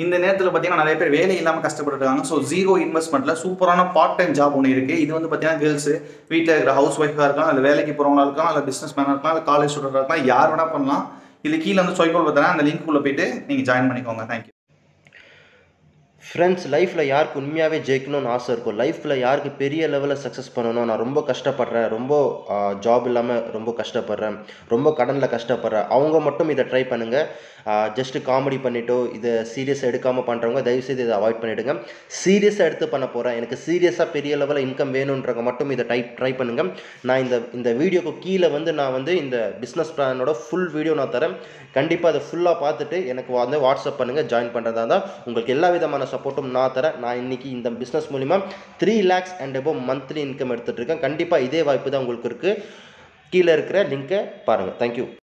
இந்த நேரத்தில் பார்த்தீங்கன்னா நிறைய பேர் வேலை இல்லாமல் கஷ்டப்பட்டுருக்காங்க ஸோ ஜீரோ இன்வெஸ்ட்மெண்ட்டில் சூப்பரான பார்ட் டைம் ஜாப் ஒன்று இருக்குது இது வந்து பார்த்தீங்கன்னா கேர்ள்ஸு வீட்டில் இருக்கிற ஹவுஸ் ஒய்ஃபாக இருக்கலாம் இல்லை வேலைக்கு போகிறவங்களா இருக்கலாம் இல்லை பிஸ்னஸ் மேனாக இருக்கலாம் இல்லை காலேஜ் ஸ்டூடெண்டாக இருக்கலாம் யார் வேணால் பண்ணலாம் இல்லை கீழே வந்து சொய்கோல் பார்த்தீங்கன்னா அந்த லிங்க் உள்ள போயிட்டு நீங்கள் ஜாயின் பண்ணிக்கோங்க தேங்க்யூ ஃப்ரெண்ட்ஸ் லைஃப்பில் யாருக்கு உண்மையாகவே ஜெயிக்கணும்னு ஆசை இருக்கும் லைஃப்பில் யாருக்கு பெரிய லெவலில் சக்ஸஸ் பண்ணணும் நான் ரொம்ப கஷ்டப்படுறேன் ரொம்ப ஜாப் இல்லாமல் ரொம்ப கஷ்டப்படுறேன் ரொம்ப கடனில் கஷ்டப்படுறேன் அவங்க மட்டும் இதை ட்ரை பண்ணுங்கள் ஜஸ்ட்டு காமெடி பண்ணிட்டோ இதை சீரியஸாக எடுக்காமல் பண்ணுறவங்க தயவுசெய்து இதை அவாய்ட் பண்ணிவிடுங்க சீரியஸாக எடுத்து பண்ண போகிறேன் எனக்கு சீரியஸாக பெரிய லெவலில் இன்கம் வேணுன்றவங்க மட்டும் இதை டைப் ட்ரை பண்ணுங்கள் நான் இந்த இந்த வீடியோக்கு கீழே வந்து நான் வந்து இந்த பிஸ்னஸ் பிளானோட ஃபுல் வீடியோ நான் தரேன் கண்டிப்பாக அதை ஃபுல்லாக பார்த்துட்டு எனக்கு வந்து வாட்ஸ்அப் பண்ணுங்கள் ஜாயின் பண்ணுறதா இருந்தால் உங்களுக்கு எல்லா விதமான சப்போர்ட்டும் நான் தரேன் நான் இன்றைக்கி இந்த பிஸ்னஸ் மூலிமா த்ரீ லேக்ஸ் அண்ட் எபோ மந்த்லி இன்கம் எடுத்துகிட்டு இருக்கேன் கண்டிப்பாக இதே வாய்ப்பு தான் உங்களுக்கு இருக்குது கீழே இருக்கிற லிங்க்கை பாருங்கள் தேங்க்யூ